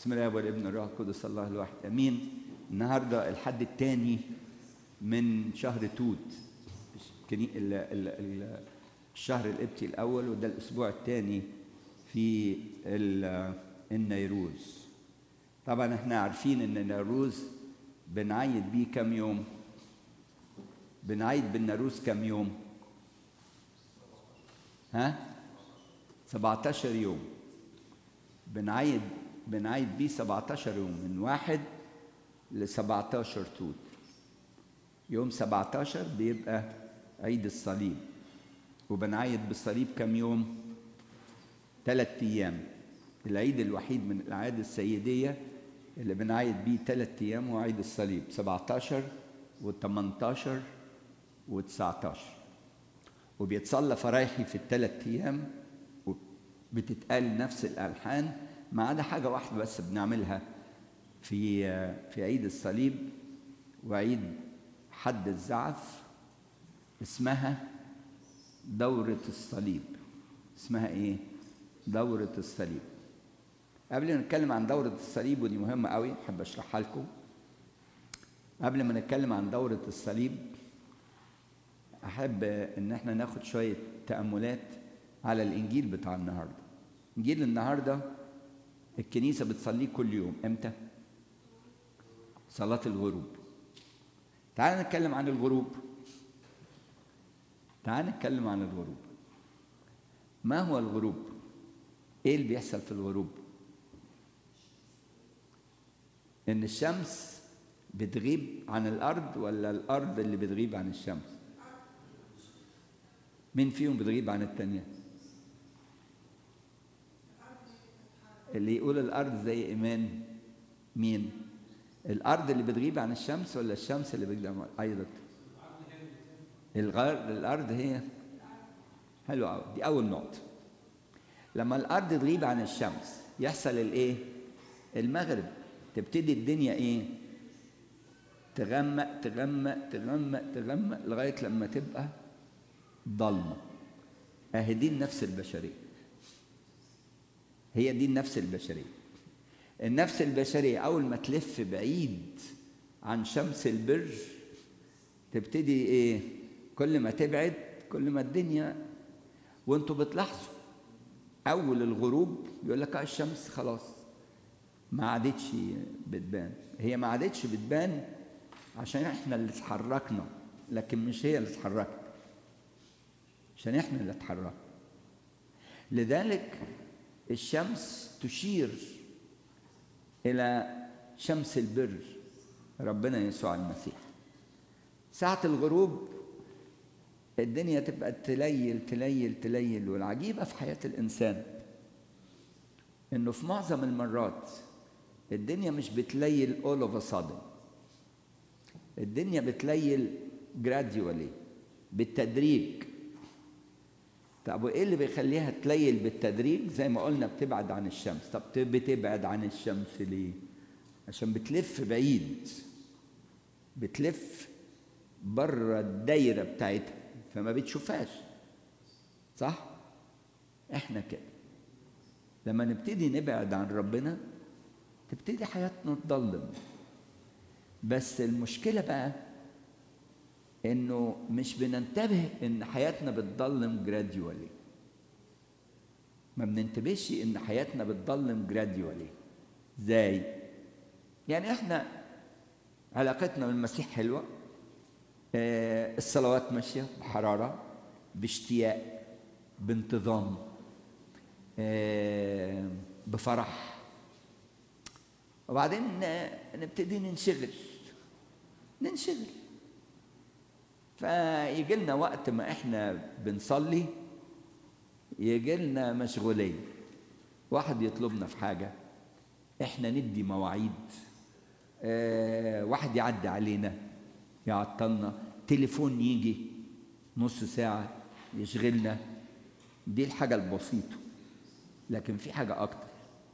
بسم الله والابن والروح القدس الله الواحد امين النهارده الحد الثاني من شهر توت كني- ال- ال- ال- الشهر القبطي الاول وده الاسبوع الثاني في ال- النيروز طبعا احنا عارفين ان النيروز بنعيد بيه كام يوم بنعيد بالنيروز كام يوم ها 17 يوم بنعيد بنعيد بيه 17 يوم من واحد ل 17 توت يوم 17 بيبقى عيد الصليب وبنعيد بالصليب كم يوم؟ ثلاث أيام العيد الوحيد من الأعياد السيدية اللي بنعيد بيه ثلاث أيام هو عيد الصليب 17 و18 و19 وبيتصلى فرايحي في الثلاث أيام وبتتقال نفس الألحان ما عدا حاجة واحدة بس بنعملها في في عيد الصليب وعيد حد الزعف اسمها دورة الصليب اسمها ايه؟ دورة الصليب قبل ما نتكلم عن دورة الصليب ودي مهمة قوي أحب أشرحها لكم قبل ما نتكلم عن دورة الصليب أحب إن احنا ناخد شوية تأملات على الإنجيل بتاع النهاردة إنجيل النهاردة الكنيسة بتصليه كل يوم إمتى؟ صلاة الغروب تعال نتكلم عن الغروب تعال نتكلم عن الغروب ما هو الغروب؟ ايه اللي بيحصل في الغروب؟ ان الشمس بتغيب عن الارض ولا الارض اللي بتغيب عن الشمس؟ مين فيهم بتغيب عن التانية؟ اللي يقول الارض زي ايمان مين؟ الارض اللي بتغيب عن الشمس ولا الشمس اللي بتغيب عن ايضا؟ الغرب الارض هي حلو قوي دي اول نقطه لما الارض تغيب عن الشمس يحصل الايه المغرب تبتدي الدنيا ايه تغمق تغمق تغمق تغمق لغايه لما تبقى ضلمه اهي دي النفس البشريه هي دي النفس البشريه النفس البشريه اول ما تلف بعيد عن شمس البر تبتدي ايه كل ما تبعد كل ما الدنيا وانتوا بتلاحظوا اول الغروب يقول لك اه الشمس خلاص ما عادتش بتبان هي ما عادتش بتبان عشان احنا اللي اتحركنا لكن مش هي اللي اتحركت عشان احنا اللي اتحركنا لذلك الشمس تشير الى شمس البر ربنا يسوع المسيح ساعة الغروب الدنيا تبقى تليل تليل تليل والعجيبة في حياة الإنسان إنه في معظم المرات الدنيا مش بتليل all of a sudden الدنيا بتليل gradually بالتدريج طب وإيه اللي بيخليها تليل بالتدريج زي ما قلنا بتبعد عن الشمس طب بتبعد عن الشمس ليه عشان بتلف بعيد بتلف بره الدايرة بتاعتها فما بتشوفهاش صح؟ احنا كده لما نبتدي نبعد عن ربنا تبتدي حياتنا تضلم بس المشكلة بقى انه مش بننتبه ان حياتنا بتضلم جراديولي ما بننتبهش ان حياتنا بتضلم جراديولي ازاي يعني احنا علاقتنا بالمسيح حلوه آه الصلوات ماشيه بحراره باشتياق بانتظام آه بفرح وبعدين نبتدي ننشغل ننشغل فيجي لنا وقت ما احنا بنصلي يجي لنا مشغوليه واحد يطلبنا في حاجه احنا ندي مواعيد آه واحد يعدي علينا يعطلنا تليفون يجي نص ساعة يشغلنا دي الحاجة البسيطة لكن في حاجة أكتر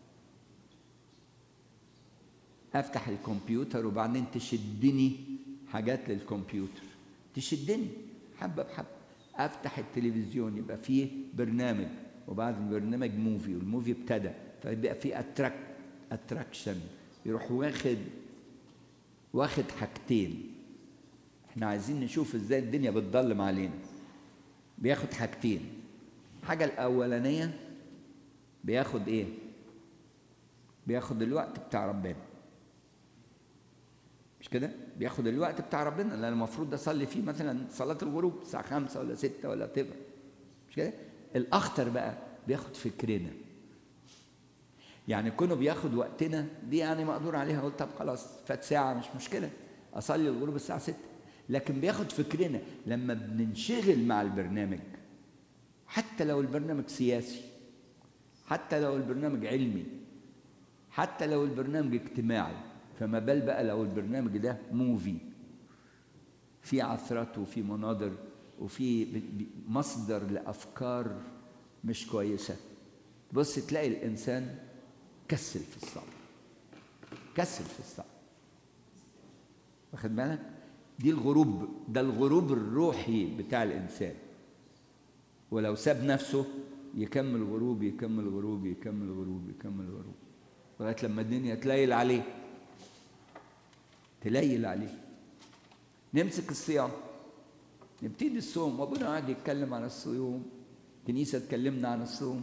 أفتح الكمبيوتر وبعدين تشدني حاجات للكمبيوتر تشدني حبة بحبة أفتح التلفزيون يبقى فيه برنامج وبعد البرنامج موفي والموفي ابتدى فيبقى فيه أتراكت اتراكشن يروح واخد واخد حاجتين احنا عايزين نشوف ازاي الدنيا بتضلم علينا بياخد حاجتين الحاجة الأولانية بياخد إيه؟ بياخد الوقت بتاع ربنا مش كده؟ بياخد الوقت بتاع ربنا لأن المفروض أصلي فيه مثلا صلاة الغروب الساعة خمسة ولا ستة ولا تبقى مش كده؟ الأخطر بقى بياخد فكرنا يعني كونه بياخد وقتنا دي يعني مقدور عليها قلت طب خلاص فات ساعة مش مشكلة أصلي الغروب الساعة ستة لكن بياخد فكرنا لما بننشغل مع البرنامج حتى لو البرنامج سياسي حتى لو البرنامج علمي حتى لو البرنامج اجتماعي فما بال بقى لو البرنامج ده موفي في عثرات وفي مناظر وفي مصدر لافكار مش كويسه بص تلاقي الانسان كسل في الصلاه كسل في الصلاه واخد بالك دي الغروب ده الغروب الروحي بتاع الانسان ولو ساب نفسه يكمل غروب يكمل غروب يكمل غروب يكمل غروب لغايه لما الدنيا تليل عليه تليل عليه نمسك الصيام نبتدي الصوم وابونا قاعد يتكلم عن الصيام كنيسه اتكلمنا عن الصوم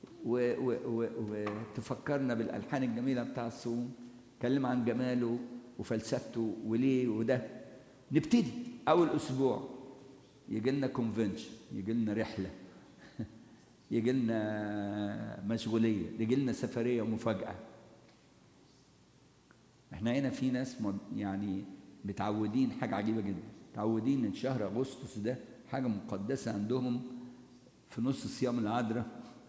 وتفكرنا بالالحان الجميله بتاع الصوم اتكلم عن جماله وفلسفته وليه وده نبتدي اول اسبوع يجي لنا كونفنشن يجي لنا رحله يجي لنا مشغوليه يجي لنا سفريه مفاجاه احنا هنا في ناس يعني متعودين حاجه عجيبه جدا متعودين ان شهر اغسطس ده حاجه مقدسه عندهم في نص صيام العذراء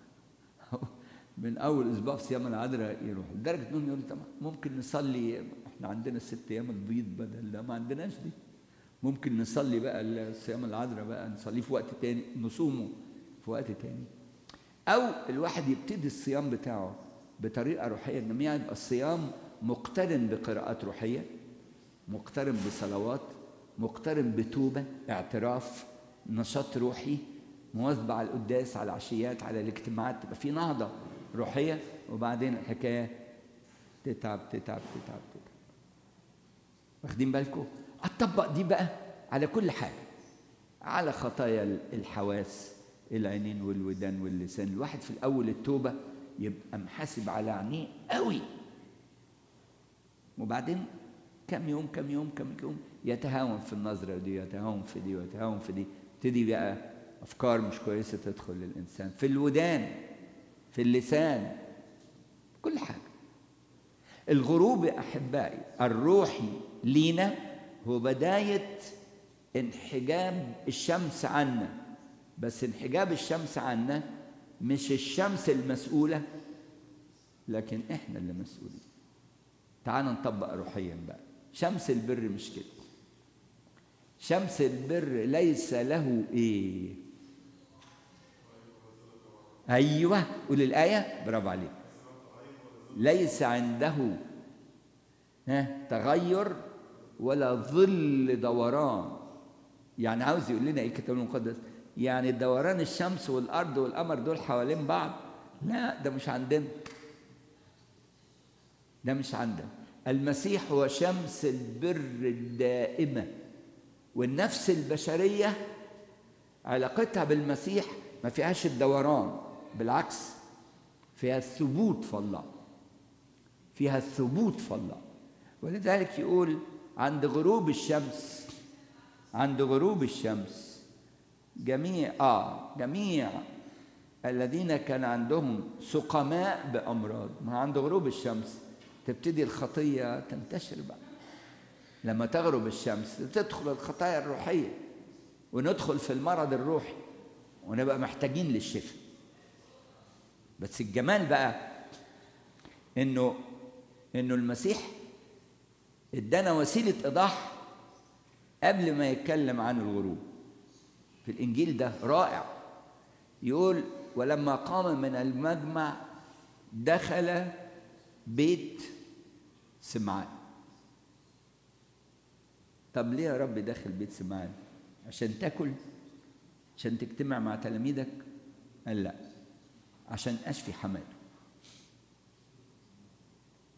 من اول اسبوع في صيام العذراء يروحوا لدرجه انهم يقولوا طب ممكن نصلي احنا عندنا الست ايام البيض بدل ده ما عندناش دي ممكن نصلي بقى الصيام العذراء بقى نصليه في وقت تاني نصومه في وقت تاني او الواحد يبتدي الصيام بتاعه بطريقه روحيه جميعا يبقى الصيام مقترن بقراءات روحيه مقترن بصلوات مقترن بتوبه اعتراف نشاط روحي مواظبه على القداس على العشيات على الاجتماعات تبقى في نهضه روحيه وبعدين الحكايه تتعب تتعب تتعب تتعب واخدين بالكم اطبق دي بقى على كل حاجه على خطايا الحواس العينين والودان واللسان الواحد في الاول التوبه يبقى محاسب على عينيه قوي وبعدين كم يوم كم يوم كم يوم يتهاون في النظره دي يتهاون في دي ويتهاون في دي تبتدي بقى افكار مش كويسه تدخل للانسان في الودان في اللسان كل حاجه الغروب يا احبائي الروحي لينا هو بدايه انحجاب الشمس عنا بس انحجاب الشمس عنا مش الشمس المسؤوله لكن احنا اللي مسؤولين تعال نطبق روحيا بقى شمس البر مش كده شمس البر ليس له ايه ايوه قول الايه برافو عليك ليس عنده ها تغير ولا ظل دوران يعني عاوز يقول لنا ايه الكتاب المقدس يعني دوران الشمس والارض والقمر دول حوالين بعض لا ده مش عندنا ده مش عندنا المسيح هو شمس البر الدائمه والنفس البشريه علاقتها بالمسيح ما فيهاش الدوران بالعكس فيها الثبوت في الله فيها الثبوت في الله ولذلك يقول عند غروب الشمس عند غروب الشمس جميع اه جميع الذين كان عندهم سقماء بامراض ما عند غروب الشمس تبتدي الخطيه تنتشر بقى لما تغرب الشمس تدخل الخطايا الروحيه وندخل في المرض الروحي ونبقى محتاجين للشفاء بس الجمال بقى انه انه المسيح ادانا وسيله ايضاح قبل ما يتكلم عن الغروب في الانجيل ده رائع يقول ولما قام من المجمع دخل بيت سمعان طب ليه يا رب داخل بيت سمعان عشان تاكل عشان تجتمع مع تلاميذك قال لا عشان اشفي حماته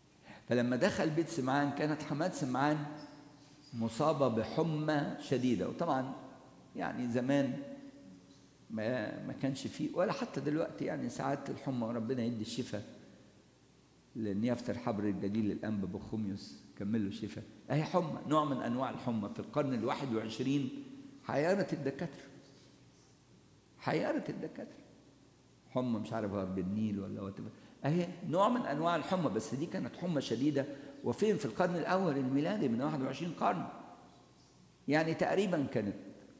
فلما دخل بيت سمعان كانت حماة سمعان مصابة بحمى شديدة وطبعا يعني زمان ما ما كانش فيه ولا حتى دلوقتي يعني ساعات الحمى ربنا يدي الشفاء لان يفتر حبر الجليل الانبا بخوميوس كمل له شفاء اهي حمى نوع من انواع الحمى في القرن الواحد وعشرين حيرت الدكاتره حيرت الدكاتره حمى مش عارف غرب النيل ولا وات اهي نوع من انواع الحمى بس دي كانت حمى شديده وفين في القرن الاول الميلادي من 21 قرن يعني تقريبا كانت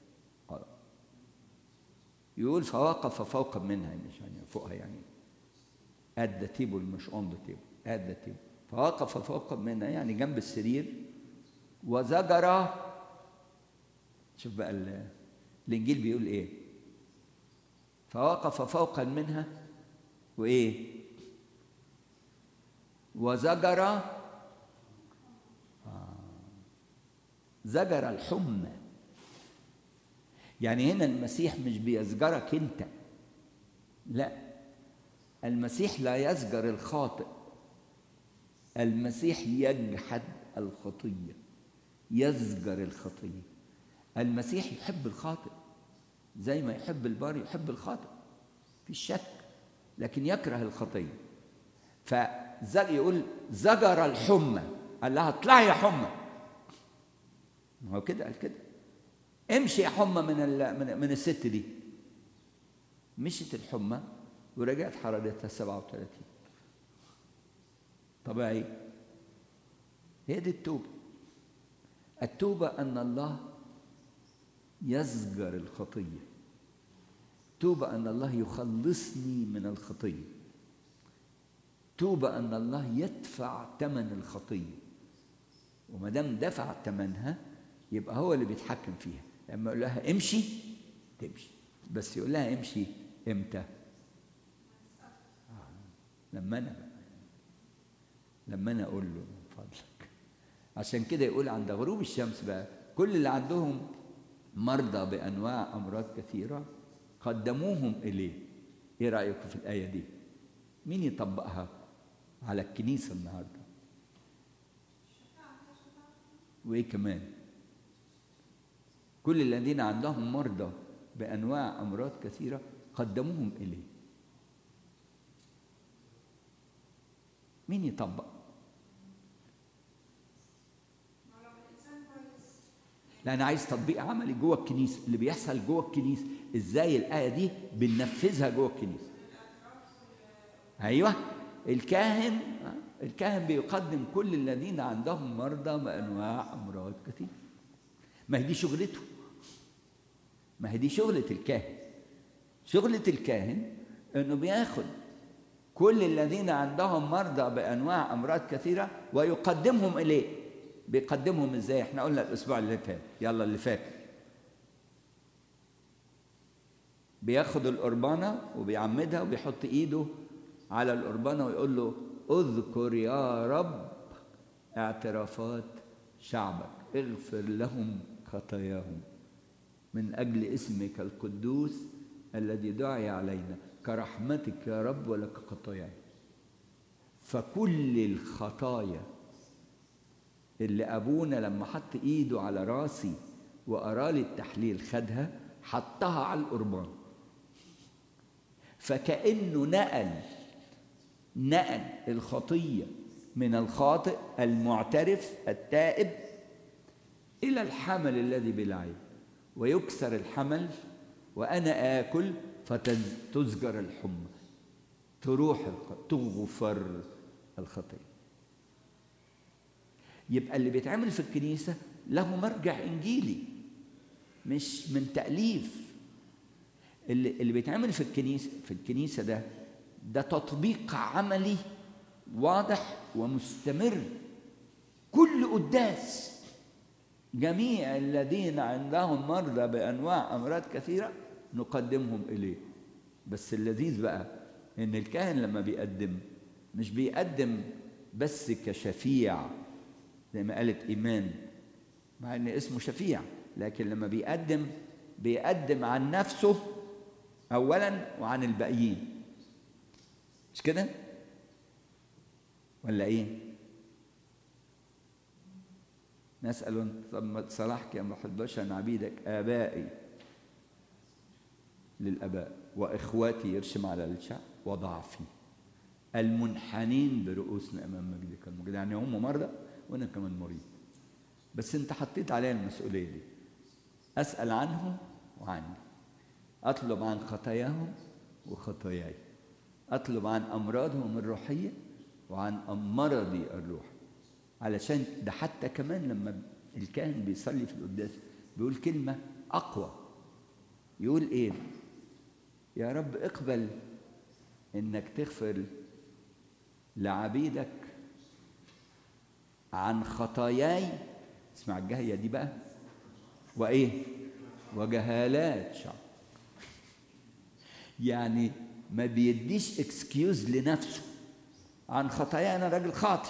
يقول فوقف فوق منها مش يعني فوقها يعني at the table مش on the table at the table فوقف فوق منها يعني جنب السرير وزجر شوف بقى الانجيل بيقول ايه فوقف فوقا منها وايه وزجر آه زجر الحمى يعني هنا المسيح مش بيزجرك انت لا المسيح لا يزجر الخاطئ المسيح يجحد الخطيه يزجر الخطيه المسيح يحب الخاطئ زي ما يحب البار يحب الخاطئ في شك لكن يكره الخطيه فزج يقول زجر الحمى قال لها اطلعي يا حمى ما هو كده قال كده امشي يا حمى من من, من الست دي مشيت الحمى ورجعت حرارتها 37 طبيعي هي دي التوبة التوبة أن الله يزجر الخطية توبة أن الله يخلصني من الخطية توبة أن الله يدفع ثمن الخطية وما دام دفع ثمنها يبقى هو اللي بيتحكم فيها لما يقول لها امشي تمشي بس يقول لها امشي امتى لما انا لما انا اقول له من فضلك عشان كده يقول عند غروب الشمس بقى كل اللي عندهم مرضى بانواع امراض كثيره قدموهم اليه ايه رايكم في الايه دي مين يطبقها على الكنيسه النهارده وايه كمان كل الذين عندهم مرضى بانواع امراض كثيره قدموهم اليه مين يطبق لا انا عايز تطبيق عملي جوه الكنيسه اللي بيحصل جوه الكنيسه ازاي الايه دي بننفذها جوه الكنيسه ايوه الكاهن الكاهن بيقدم كل الذين عندهم مرضى بانواع امراض كثيره ما هي دي شغلته ما هي دي شغله الكاهن شغله الكاهن انه بياخد كل الذين عندهم مرضى بانواع امراض كثيره ويقدمهم اليه بيقدمهم ازاي احنا قلنا الاسبوع اللي فات يلا اللي فاكر بياخد القربانه وبيعمدها وبيحط ايده على القربانه ويقول له اذكر يا رب اعترافات شعبك اغفر لهم خطاياهم من اجل اسمك القدوس الذي دعي علينا كرحمتك يا رب ولك خطاياي فكل الخطايا اللي ابونا لما حط ايده على راسي وارالي التحليل خدها حطها على القربان فكانه نقل نقل الخطيه من الخاطئ المعترف التائب الى الحمل الذي بلا عيب ويكسر الحمل وانا اكل فتزجر الحمى تروح تغفر الخطيه يبقى اللي بيتعمل في الكنيسه له مرجع انجيلي مش من تاليف اللي, اللي بيتعمل في الكنيسه في الكنيسه ده ده تطبيق عملي واضح ومستمر كل قداس جميع الذين عندهم مرضى بانواع امراض كثيره نقدمهم اليه بس اللذيذ بقى ان الكاهن لما بيقدم مش بيقدم بس كشفيع زي ما قالت ايمان مع ان اسمه شفيع لكن لما بيقدم بيقدم عن نفسه اولا وعن الباقيين مش كده ولا ايه نسأل طب ما تصلحك يا روح البشر أن عبيدك آبائي للآباء وإخواتي يرشم على الشعب وضعفي المنحنين برؤوسنا أمام مجدك المجد يعني هم مرضى وأنا كمان مريض بس أنت حطيت عليا المسؤولية دي أسأل عنهم وعني أطلب عن خطاياهم وخطاياي أطلب عن أمراضهم الروحية وعن مرضي الروحي علشان ده حتى كمان لما الكاهن بيصلي في القداس بيقول كلمة أقوى يقول إيه يا رب اقبل إنك تغفر لعبيدك عن خطاياي اسمع الجاية دي بقى وإيه وجهالات شعب يعني ما بيديش اكسكيوز لنفسه عن خطايا انا راجل خاطي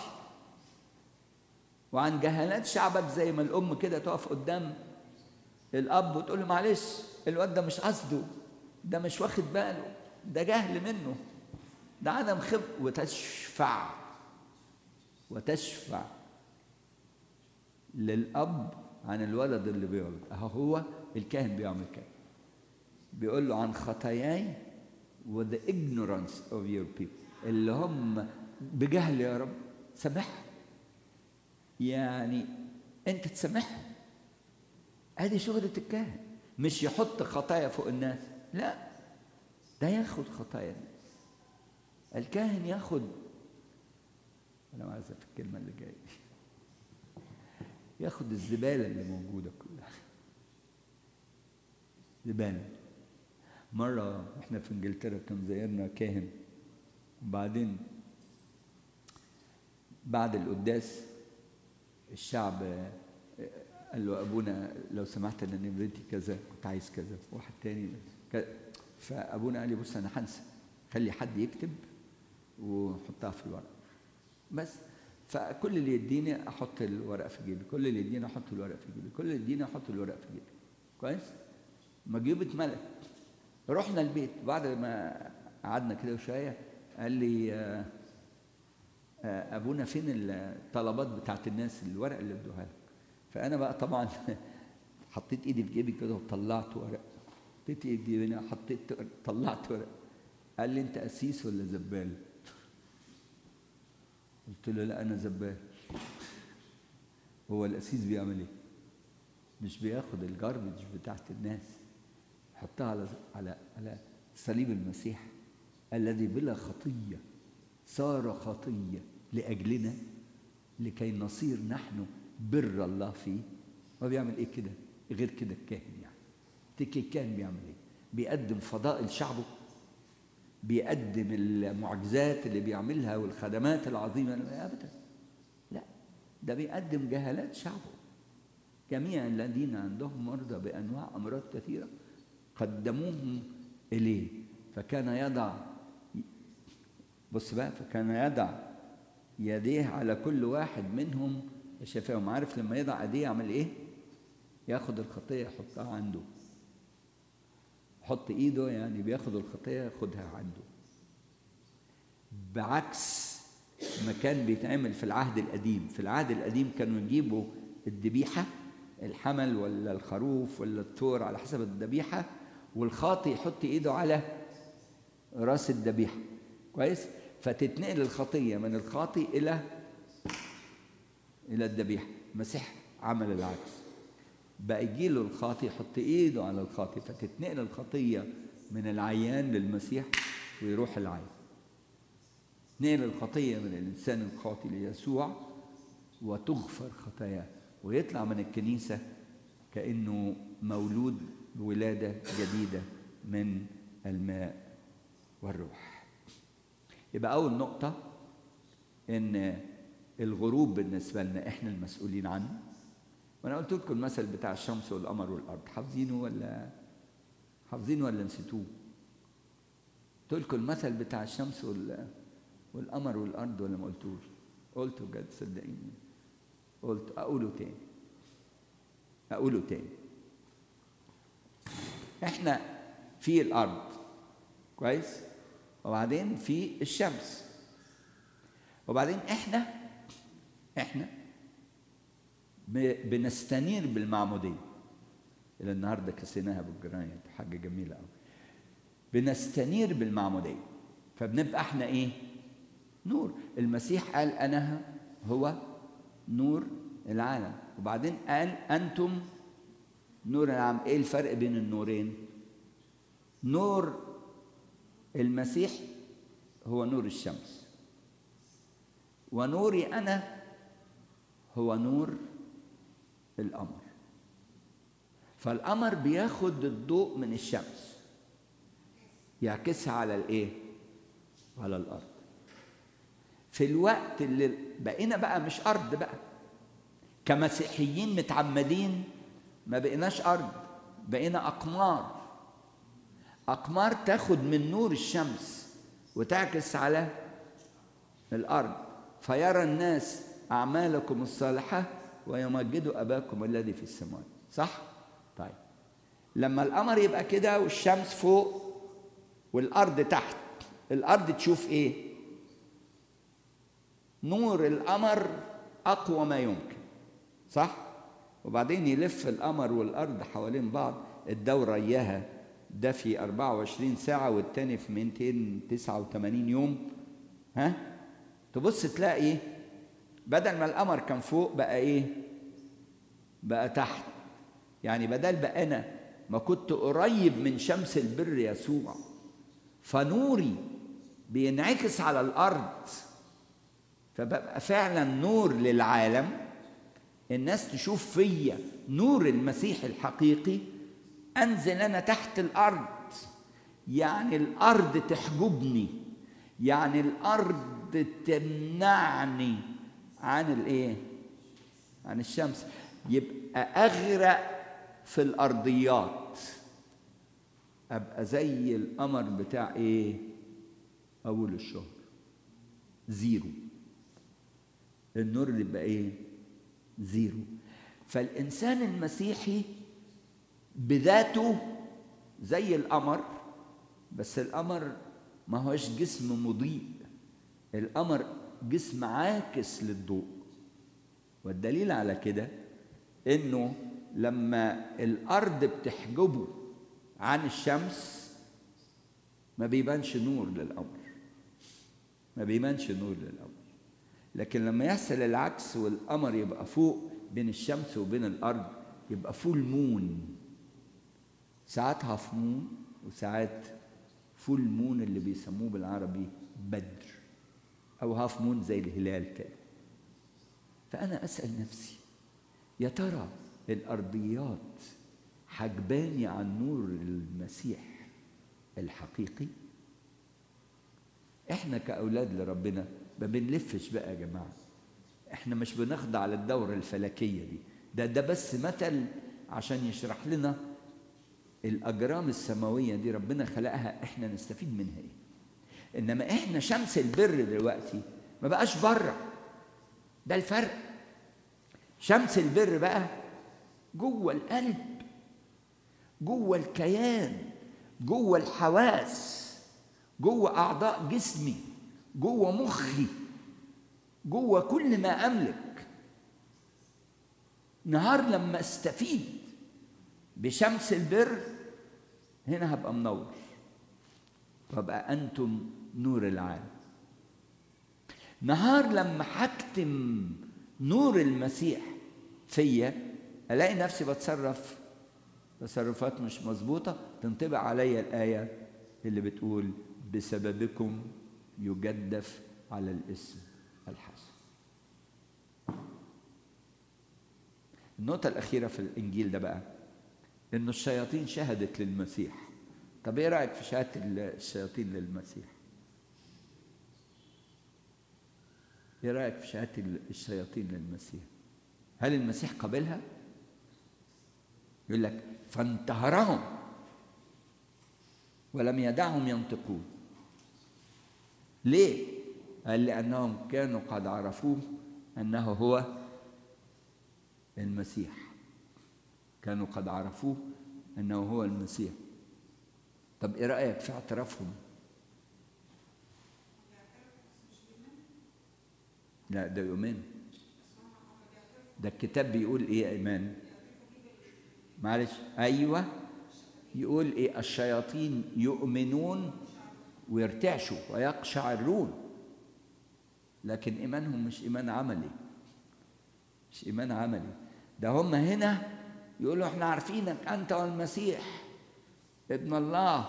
وعن جهالات شعبك زي ما الام كده تقف قدام الاب وتقول له معلش الواد ده مش قصده ده مش واخد باله ده جهل منه ده عدم خبر وتشفع وتشفع للاب عن الولد اللي بيولد اهو هو الكاهن بيعمل كده بيقول له عن خطاياي وذا ignorance of your people اللي هم بجهل يا رب سامحهم يعني انت تسامحهم ادي شغلة الكاهن مش يحط خطايا فوق الناس لا ده ياخد خطايا الناس الكاهن ياخد انا عايز في الكلمه اللي جايه دي ياخد الزباله اللي موجوده كلها زباله مرة احنا في انجلترا كان زيارنا كاهن وبعدين بعد القداس الشعب قال له ابونا لو سمحت انا نمرتي كذا كنت عايز كذا واحد تاني كذا فابونا قال لي بص انا هنسى خلي حد يكتب وحطها في الورق بس فكل اللي يديني احط الورق في جيبي كل اللي يديني احط الورق في جيبي كل اللي يديني احط الورق في جيبي كويس ما جيوب اتملت رحنا البيت بعد ما قعدنا كده وشويه قال لي آه آه ابونا فين الطلبات بتاعت الناس الورق اللي ادوها لك فانا بقى طبعا حطيت ايدي في جيبي كده وطلعت ورق حطيت ايدي هنا حطيت طلعت ورق قال لي انت قسيس ولا زبال قلت له لا انا زبال هو القسيس بيعمل ايه مش بياخد الجاربج بتاعت الناس يحطها على على على صليب المسيح الذي بلا خطيه صار خطيه لاجلنا لكي نصير نحن بر الله فيه هو بيعمل ايه كده غير كده الكاهن يعني تكي الكاهن بيعمل ايه بيقدم فضائل شعبه بيقدم المعجزات اللي بيعملها والخدمات العظيمه ابدا لا ده بيقدم جهالات شعبه جميع الذين عندهم مرضى بانواع امراض كثيره قدموهم اليه فكان يضع بص بقى فكان يضع يديه على كل واحد منهم شفاهم عارف لما يضع ايديه يعمل ايه ياخد الخطيه يحطها عنده يحط ايده يعني بياخد الخطيه ياخدها عنده بعكس ما كان بيتعمل في العهد القديم في العهد القديم كانوا يجيبوا الذبيحه الحمل ولا الخروف ولا الثور على حسب الذبيحه والخاطي يحط ايده على راس الذبيحه كويس فتتنقل الخطيه من الخاطي الى الى الذبيحه المسيح عمل العكس بقى يجي له الخاطي يحط ايده على الخاطي فتتنقل الخطيه من العيان للمسيح ويروح العين نقل الخطيه من الانسان الخاطي ليسوع وتغفر خطاياه ويطلع من الكنيسه كانه مولود بولاده جديده من الماء والروح يبقى اول نقطه ان الغروب بالنسبه لنا احنا المسؤولين عنه وانا قلت لكم المثل بتاع الشمس والقمر والارض حافظينه ولا حافظينه ولا نسيتوه قلت لكم المثل بتاع الشمس وال... والقمر والارض ولا ما قلتوش قلته بجد صدقيني قلت اقوله تاني اقوله تاني احنا في الارض كويس وبعدين في الشمس وبعدين احنا احنا ب- بنستنير بالمعمودية إلى النهاردة كسيناها بالجرايد حاجة جميلة أوي بنستنير بالمعمودية فبنبقى احنا ايه نور المسيح قال أنا هو نور العالم وبعدين قال أنتم نور العالم ايه الفرق بين النورين نور المسيح هو نور الشمس ونوري انا هو نور القمر فالقمر بياخد الضوء من الشمس يعكسها على الايه على الارض في الوقت اللي بقينا بقى مش ارض بقى كمسيحيين متعمدين ما بقيناش ارض بقينا اقمار اقمار تاخد من نور الشمس وتعكس على الارض فيرى الناس اعمالكم الصالحه ويمجدوا اباكم الذي في السماوات صح طيب لما القمر يبقى كده والشمس فوق والارض تحت الارض تشوف ايه نور القمر اقوى ما يمكن صح وبعدين يلف القمر والارض حوالين بعض الدوره اياها ده في 24 ساعه والتاني في 289 يوم ها تبص تلاقي بدل ما القمر كان فوق بقى ايه بقى تحت يعني بدل بقى انا ما كنت قريب من شمس البر يسوع فنوري بينعكس على الارض فببقى فعلا نور للعالم الناس تشوف فيا نور المسيح الحقيقي انزل انا تحت الارض يعني الارض تحجبني يعني الارض تمنعني عن الايه عن الشمس يبقى اغرق في الارضيات ابقى زي القمر بتاع ايه اول الشهر زيرو النور اللي يبقى ايه زيرو فالانسان المسيحي بذاته زي القمر بس القمر ما هوش جسم مضيء القمر جسم عاكس للضوء والدليل على كده انه لما الارض بتحجبه عن الشمس ما بيبانش نور للقمر ما بيبانش نور للقمر لكن لما يحصل العكس والقمر يبقى فوق بين الشمس وبين الارض يبقى فول مون ساعات هاف مون وساعات فول مون اللي بيسموه بالعربي بدر او هاف مون زي الهلال كده فانا اسال نفسي يا ترى الارضيات حجباني عن نور المسيح الحقيقي احنا كاولاد لربنا ما بنلفش بقى يا جماعه احنا مش بنخضع للدوره الفلكيه دي ده ده بس مثل عشان يشرح لنا الاجرام السماويه دي ربنا خلقها احنا نستفيد منها ايه انما احنا شمس البر دلوقتي ما بقاش بره ده الفرق شمس البر بقى جوه القلب جوه الكيان جوه الحواس جوه اعضاء جسمي جوه مخي جوه كل ما املك نهار لما استفيد بشمس البر هنا هبقى منور وابقى انتم نور العالم نهار لما حكتم نور المسيح فيا الاقي نفسي بتصرف تصرفات مش مظبوطه تنطبق عليا الايه اللي بتقول بسببكم يجدف على الاسم الحسن النقطة الأخيرة في الإنجيل ده بقى إنه الشياطين شهدت للمسيح طب إيه رأيك في شهادة الشياطين للمسيح؟ إيه رأيك في شهادة الشياطين للمسيح؟ هل المسيح قبلها؟ يقول لك فانتهرهم ولم يدعهم ينطقون ليه؟ قال لأنهم كانوا قد عرفوه أنه هو المسيح كانوا قد عرفوه أنه هو المسيح طب إيه رأيك في اعترافهم؟ لا ده يؤمنوا ده الكتاب بيقول ايه يا ايمان معلش ايوه يقول ايه الشياطين يؤمنون ويرتعشوا ويقشعرون لكن ايمانهم مش ايمان عملي مش ايمان عملي ده هم هنا يقولوا احنا عارفينك انت والمسيح ابن الله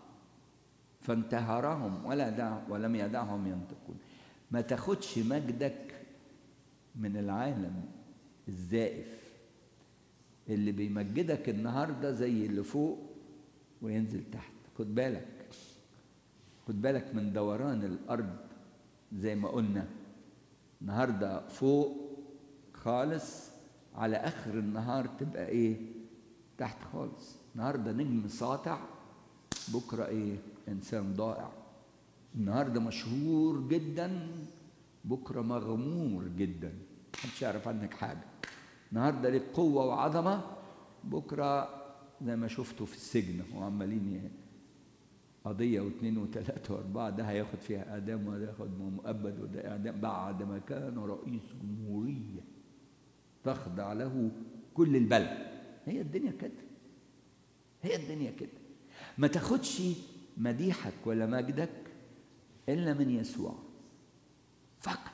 فانتهرهم ولا دع ولم يدعهم ينطقون ما تاخدش مجدك من العالم الزائف اللي بيمجدك النهارده زي اللي فوق وينزل تحت خد بالك خد بالك من دوران الارض زي ما قلنا النهارده فوق خالص على اخر النهار تبقى ايه تحت خالص النهارده نجم ساطع بكره ايه انسان ضائع النهارده مشهور جدا بكره مغمور جدا محدش يعرف عنك حاجه النهارده ليك قوه وعظمه بكره زي ما شفتوا في السجن وعمالين قضيه واثنين وثلاثه واربعه ده هياخد فيها اعدام وده ياخد مؤبد وده اعدام بعد ما كان رئيس جمهوريه تخضع له كل البلد هي الدنيا كده هي الدنيا كده ما تاخدش مديحك ولا مجدك الا من يسوع فقط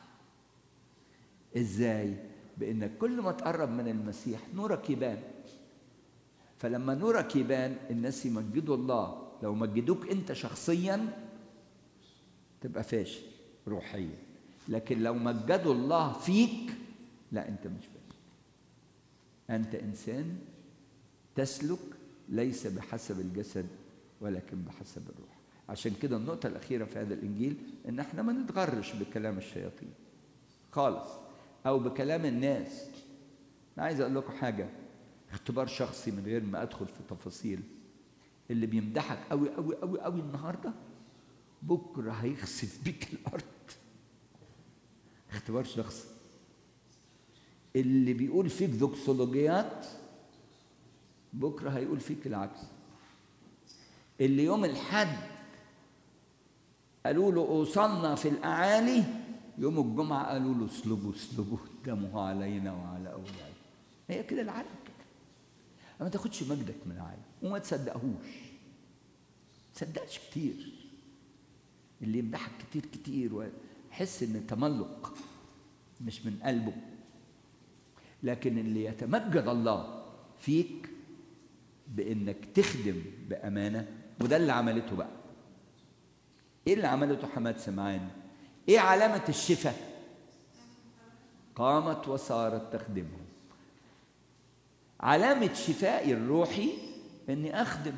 ازاي بانك كل ما تقرب من المسيح نورك يبان فلما نورك يبان الناس يمجدوا الله لو مجدوك انت شخصيا تبقى فاشل روحيا لكن لو مجدوا الله فيك لا انت مش فاشل انت انسان تسلك ليس بحسب الجسد ولكن بحسب الروح عشان كده النقطة الأخيرة في هذا الإنجيل إن إحنا ما نتغرش بكلام الشياطين خالص أو بكلام الناس أنا عايز أقول لكم حاجة اختبار شخصي من غير ما أدخل في تفاصيل اللي بيمدحك قوي قوي قوي قوي النهاردة بكرة هيخسف بيك الأرض اختبار شخصي اللي بيقول فيك دوكسولوجيات بكرة هيقول فيك العكس اللي يوم الحد قالوا له اوصلنا في الاعالي يوم الجمعه قالوا له اسلبوا اسلبوا دمه علينا وعلى اولادنا هي كده العالم كده ما تاخدش مجدك من العالم وما تصدقهوش تصدقش كتير اللي يمدحك كتير كتير ويحس ان تملق مش من قلبه لكن اللي يتمجد الله فيك بانك تخدم بامانه وده اللي عملته بقى ايه اللي عملته حماد سمعان ايه علامه الشفاء قامت وصارت تخدمهم علامه شفائي الروحي اني اخدم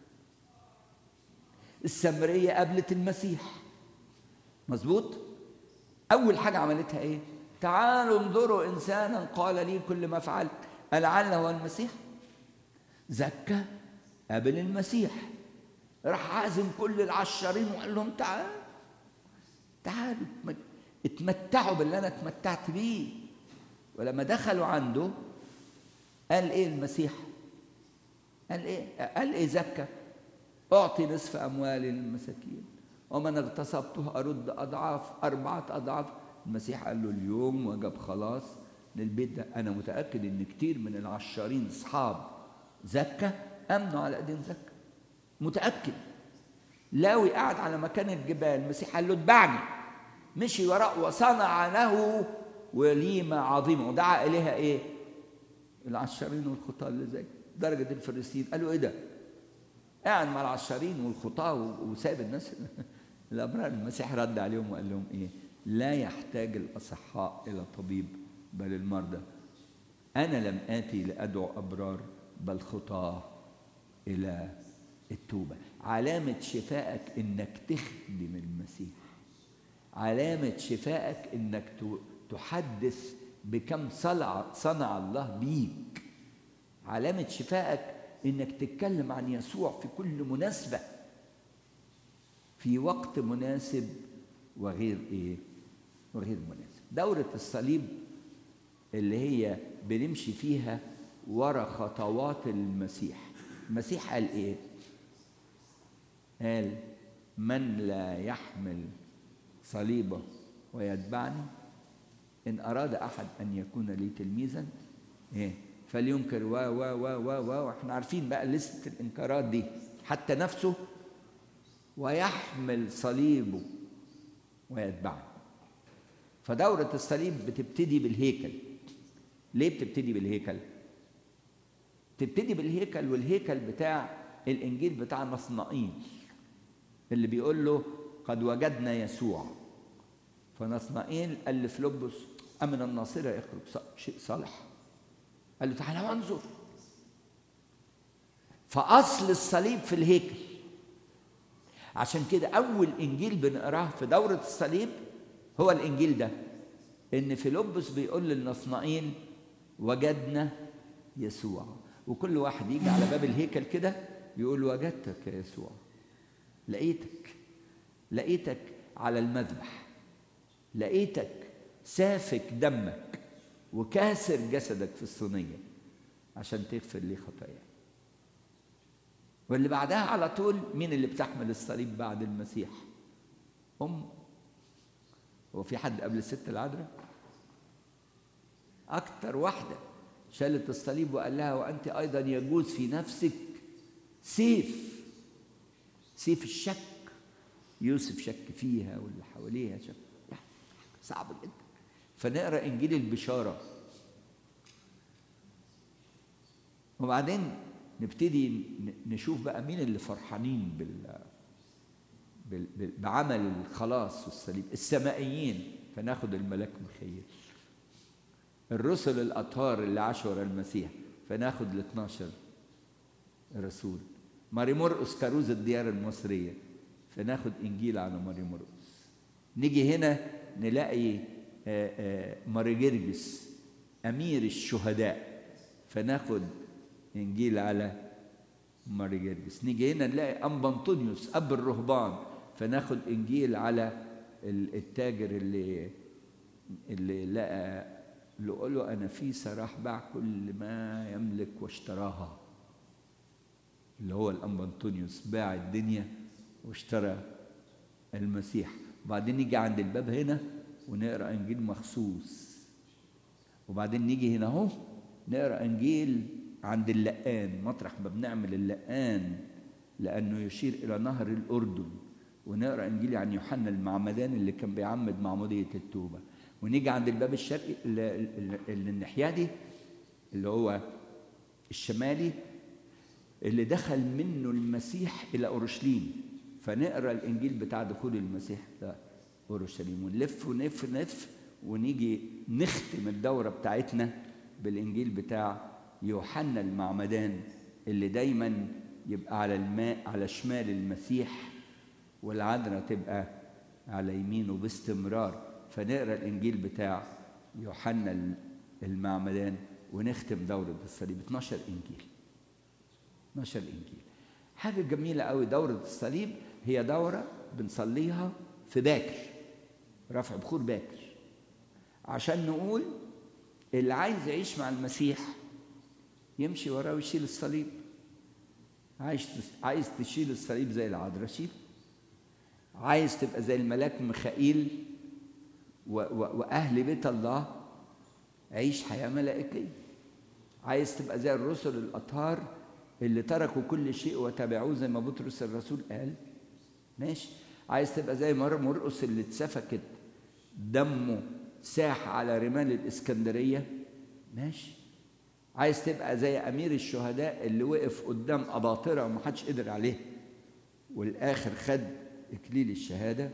السمريه قابلت المسيح مظبوط اول حاجه عملتها ايه تعالوا انظروا انسانا قال لي كل ما فعلت ألعل هو المسيح زكى قابل المسيح راح عازم كل العشارين وقال لهم تعالوا تعالوا اتمتعوا باللي انا اتمتعت بيه ولما دخلوا عنده قال ايه المسيح قال ايه قال ايه زكى اعطي نصف اموالي للمساكين ومن اغتصبته ارد اضعاف اربعه اضعاف المسيح قال له اليوم وجب خلاص للبيت ده انا متاكد ان كتير من العشارين اصحاب زكى امنوا على ايدين زكى متاكد لاوي قاعد على مكان الجبال المسيح قال له اتبعني مشي وراء وصنع له وليمه عظيمه ودعا اليها ايه العشارين والخطاه اللي زي درجه الفريسيين قالوا ايه ده قاعد مع العشارين والخطاه وسايب الناس الابرار المسيح رد عليهم وقال لهم ايه لا يحتاج الاصحاء الى طبيب بل المرضى انا لم اتي لادعو ابرار بل خطاه الى التوبه علامه شفائك انك تخدم المسيح علامه شفائك انك تحدث بكم صنع صنع الله بيك علامه شفائك انك تتكلم عن يسوع في كل مناسبه في وقت مناسب وغير ايه وغير مناسب دوره الصليب اللي هي بنمشي فيها ورا خطوات المسيح المسيح قال ايه قال من لا يحمل صليبه ويتبعني إن أراد أحد أن يكون لي تلميذا إيه فلينكر و و و و و واحنا عارفين بقى لستة الإنكارات دي حتى نفسه ويحمل صليبه ويتبعني فدورة الصليب بتبتدي بالهيكل ليه بتبتدي بالهيكل؟ تبتدي بالهيكل والهيكل بتاع الإنجيل بتاع نصنائيل اللي بيقول له قد وجدنا يسوع فنصنائيل قال لفلبس أمن الناصرة يخرج شيء صالح قال له تعالى وانظر فأصل الصليب في الهيكل عشان كده أول إنجيل بنقراه في دورة الصليب هو الإنجيل ده إن فيلبس بيقول للنصنائيل وجدنا يسوع وكل واحد يجي على باب الهيكل كده يقول وجدتك يا يسوع لقيتك لقيتك على المذبح لقيتك سافك دمك وكاسر جسدك في الصينية عشان تغفر لي خطاياي واللي بعدها على طول مين اللي بتحمل الصليب بعد المسيح أم هو في حد قبل الست العذراء أكتر واحدة شالت الصليب وقال لها وأنت أيضا يجوز في نفسك سيف سيف الشك يوسف شك فيها واللي حواليها شك صعب جدا فنقرا انجيل البشاره وبعدين نبتدي نشوف بقى مين اللي فرحانين بال بعمل الخلاص والصليب السمائيين فناخد الملاك مخيل الرسل الاطهار اللي عاشوا ورا المسيح فناخد ال 12 رسول ماري مرقس كروز الديار المصريه فناخد انجيل على ماري مرقس نيجي هنا نلاقي ماري جرجس امير الشهداء فناخد انجيل على ماري جرجس نيجي هنا نلاقي ام بنطونيوس اب الرهبان فناخد انجيل على التاجر اللي اللي لقى لؤلؤة نفيسة راح باع كل ما يملك واشتراها اللي هو الأنب أنطونيوس باع الدنيا واشترى المسيح وبعدين نيجي عند الباب هنا ونقرا انجيل مخصوص وبعدين نيجي هنا اهو نقرا انجيل عند اللقان مطرح ما بنعمل اللقان لانه يشير الى نهر الاردن ونقرا انجيل عن يوحنا المعمدان اللي كان بيعمد معموديه التوبه ونيجي عند الباب الشرقي اللي, اللي الناحيه دي اللي هو الشمالي اللي دخل منه المسيح الى اورشليم فنقرا الانجيل بتاع دخول المسيح ده اورشليم ونلف ونلف نلف ونيجي نختم الدوره بتاعتنا بالانجيل بتاع يوحنا المعمدان اللي دايما يبقى على الماء على شمال المسيح والعذراء تبقى على يمينه باستمرار فنقرا الانجيل بتاع يوحنا المعمدان ونختم دوره الصليب 12 انجيل 12 انجيل حاجه جميله قوي دوره الصليب هي دوره بنصليها في باكر رفع بخور باكر عشان نقول اللي عايز يعيش مع المسيح يمشي وراه ويشيل الصليب عايز عايز تشيل الصليب زي العذراء شيل عايز تبقى زي الملاك ميخائيل و- و- واهل بيت الله عيش حياه ملائكيه عايز تبقى زي الرسل الاطهار اللي تركوا كل شيء وتبعوه زي ما بطرس الرسول قال ماشي عايز تبقى زي مر مرقس اللي اتسفكت دمه ساح على رمال الاسكندريه ماشي عايز تبقى زي امير الشهداء اللي وقف قدام اباطره ومحدش قدر عليه والاخر خد اكليل الشهاده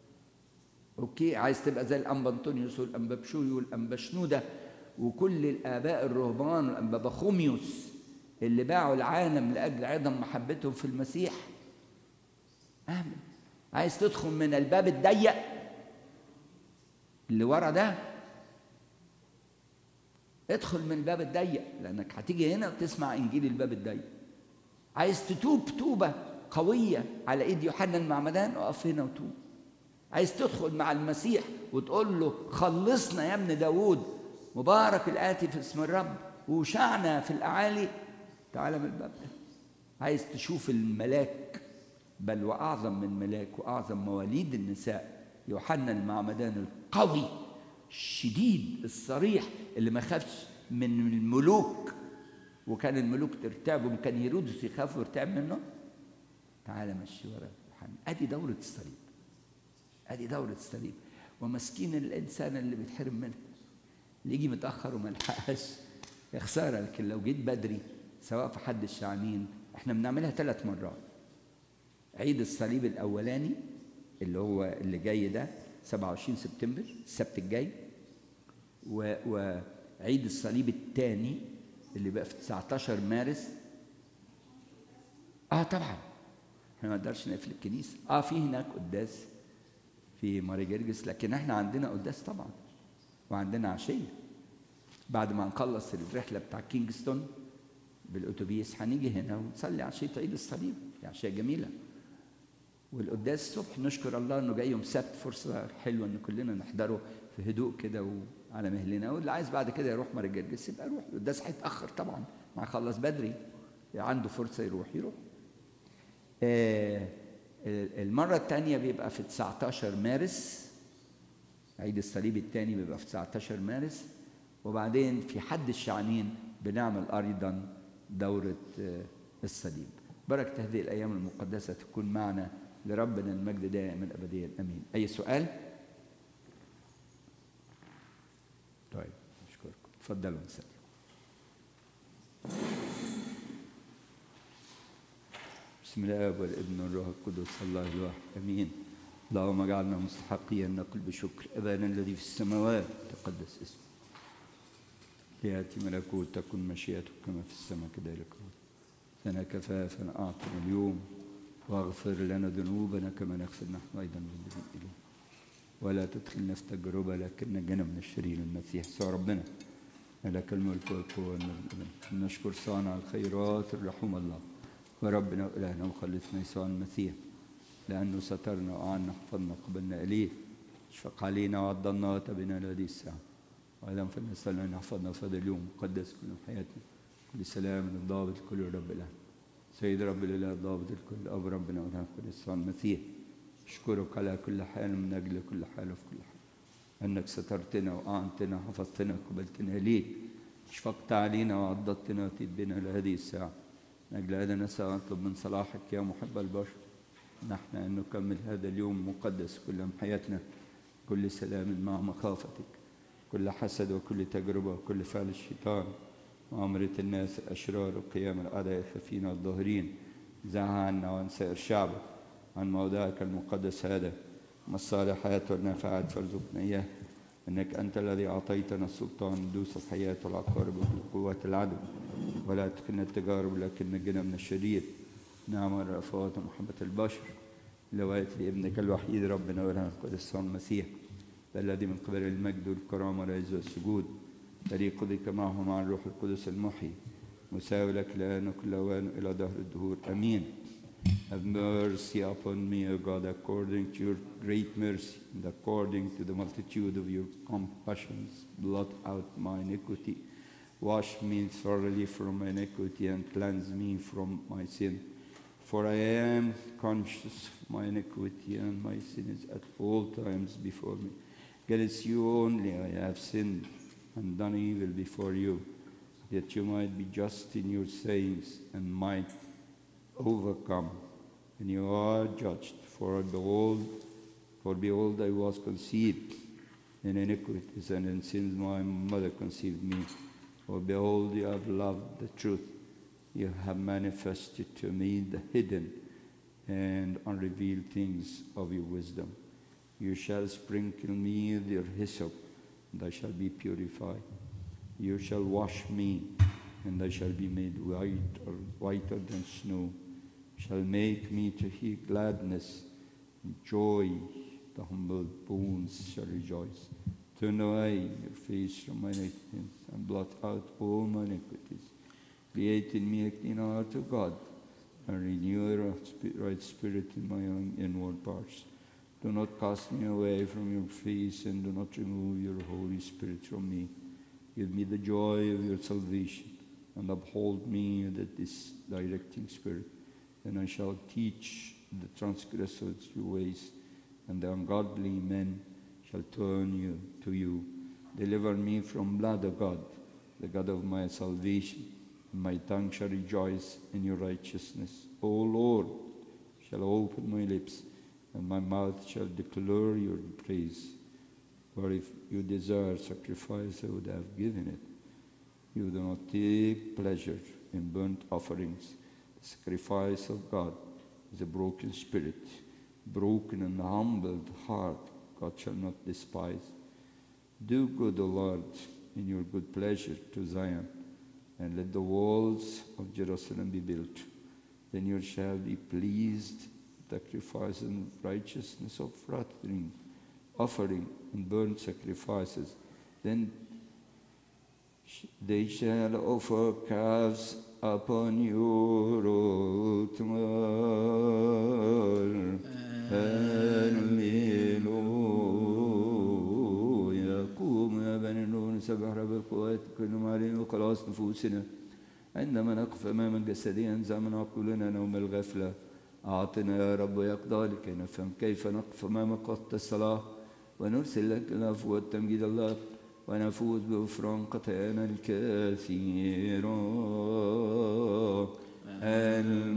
اوكي عايز تبقى زي الانبا انطونيوس والانبا بشوي والانبا شنوده وكل الاباء الرهبان والانبا بخوميوس اللي باعوا العالم لاجل عدم محبتهم في المسيح اعمل عايز تدخل من الباب الضيق اللي ورا ده ادخل من الباب الضيق لانك هتيجي هنا وتسمع انجيل الباب الضيق عايز تتوب توبه قويه على ايد يوحنا المعمدان اقف هنا وتوب عايز تدخل مع المسيح وتقول له خلصنا يا ابن داوود مبارك الآتي في اسم الرب وشعنا في الأعالي تعالى من الباب ده عايز تشوف الملاك بل وأعظم من ملاك وأعظم مواليد النساء يوحنا المعمدان القوي الشديد الصريح اللي ما خافش من الملوك وكان الملوك ترتعب وكان هيرودس يخاف ويرتعب منه تعالى مشي ورا يوحنا ادي دورة الصليب ادي دورة الصليب ومسكين الانسان اللي بيتحرم منها اللي يجي متاخر وما لحقهاش يا خساره لكن لو جيت بدري سواء في حد الشعانين احنا بنعملها ثلاث مرات عيد الصليب الاولاني اللي هو اللي جاي ده 27 سبتمبر السبت الجاي و... وعيد الصليب الثاني اللي بقى في 19 مارس اه طبعا احنا ما نقدرش نقفل الكنيسه اه في هناك قداس في ماري جرجس لكن احنا عندنا قداس طبعا وعندنا عشيه بعد ما نخلص الرحله بتاع كينجستون بالاتوبيس هنيجي هنا ونصلي عشيه عيد الصليب دي عشيه جميله والقداس الصبح نشكر الله انه جاي يوم سبت فرصه حلوه ان كلنا نحضره في هدوء كده وعلى مهلنا واللي عايز بعد كده يروح ماري جرجس يبقى يروح القداس هيتاخر طبعا ما يخلص بدري عنده فرصه يروح يروح آه المرة الثانية بيبقى في 19 مارس عيد الصليب الثاني بيبقى في 19 مارس وبعدين في حد الشعانين بنعمل أيضا دورة الصليب بركة هذه الأيام المقدسة تكون معنا لربنا المجد دائما أبديا أمين أي سؤال؟ طيب أشكركم تفضلوا نسأل بسم الله والابن والروح القدس الله الواحد امين اللهم اجعلنا مستحقين نقل بشكر ابانا الذي في السماوات تقدس اسمك لياتي ملكوت تكن مشيئتك كما في السماء كذلك لنا كفافا اعطنا اليوم واغفر لنا ذنوبنا كما نغفر نحن ايضا للذين اليه ولا تدخلنا في تجربه لكن نجنا من الشرير المسيح سوى ربنا لك الملك والقوه والمجد نشكر صانع الخيرات الرحوم الله وربنا وإلهنا وخلصنا يسوع المسيح لأنه سترنا وأعنا حفظنا قبلنا إليه اشفق علينا وعضلنا بنا لهذه الساعة وأيضا فلنسأل أن يحفظنا في هذا اليوم مقدس كل حياتنا كل سلام الضابط كل رب الإله سيد رب الإله الضابط الكل أب ربنا وإله يسوع المسيح أشكرك على كل حال من أجل كل حال وفي كل حال أنك سترتنا وأعنتنا حفظتنا قبلتنا إليك اشفقت علينا وعضدتنا وأتيت بنا لهذه الساعة من أجل هذا نسأل أطلب من صلاحك يا محب البشر نحن أن نكمل هذا اليوم مقدس كل حياتنا كل سلام مع مخافتك كل حسد وكل تجربة وكل فعل الشيطان وأمرة الناس الأشرار وقيام الأعداء الخفين والظاهرين زعها عنا وعن سائر شعبك عن موضعك المقدس هذا ما الصالحات والنافعات فارزقنا إياه إنك أنت الذي أعطيتنا السلطان ندوس الحياة والعقارب وكل قوات العدو ولا تدخلنا التجارب لكن نجنا من الشرير نعم الرأفات ومحبة البشر لوقت لابنك الوحيد ربنا ولنا القدس المسيح الذي من قبل المجد والكرامة والعز والسجود الذي قضيك معه مع الروح القدس المحيي مساوي لك الآن وكل أوان إلى دهر الدهور أمين Have mercy upon me, O God, according to your great mercy and according to the multitude of your compassions. Blot out my iniquity. Wash me thoroughly from my iniquity and cleanse me from my sin. For I am conscious of my iniquity and my sin is at all times before me. Against you only I have sinned and done evil before you, that you might be just in your sayings and might overcome when you are judged. For behold, for behold, I was conceived in iniquities, and in sins my mother conceived me. For behold, you have loved the truth. You have manifested to me the hidden and unrevealed things of your wisdom. You shall sprinkle me with your hyssop, and I shall be purified. You shall wash me, and I shall be made white or whiter than snow. Shall make me to hear gladness and joy. The humble bones shall rejoice. Turn away your face from my iniquities and blot out all my iniquities. Create in me a clean heart, O God, and renew a right spirit in my own inward parts. Do not cast me away from your face, and do not remove your Holy Spirit from me. Give me the joy of your salvation, and uphold me with this directing spirit. Then I shall teach the transgressors your ways, and the ungodly men shall turn you to you. Deliver me from blood, O God, the God of my salvation. My tongue shall rejoice in your righteousness. O Lord, shall open my lips, and my mouth shall declare your praise. For if you desire sacrifice, I would have given it. You do not take pleasure in burnt offerings. The sacrifice of God is a broken spirit, broken and humbled heart. God shall not despise. Do good, O Lord, in your good pleasure to Zion, and let the walls of Jerusalem be built. Then you shall be pleased with sacrifice and righteousness of flattering, offering and burnt sacrifices. Then sh- they shall offer calves upon your altar. هللويا قوم يا بني النور نسبح رب القوات كل علينا وخلاص نفوسنا عندما نقف امام جسديا زمن عقولنا نوم الغفله اعطنا يا رب يقضى لكي نفهم كيف نقف امامك وقت الصلاه ونرسل لك العفو والتمجيد الله ونفوز بغفران خطايانا الكثيرة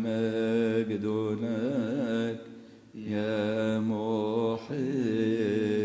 المجد لك يا محب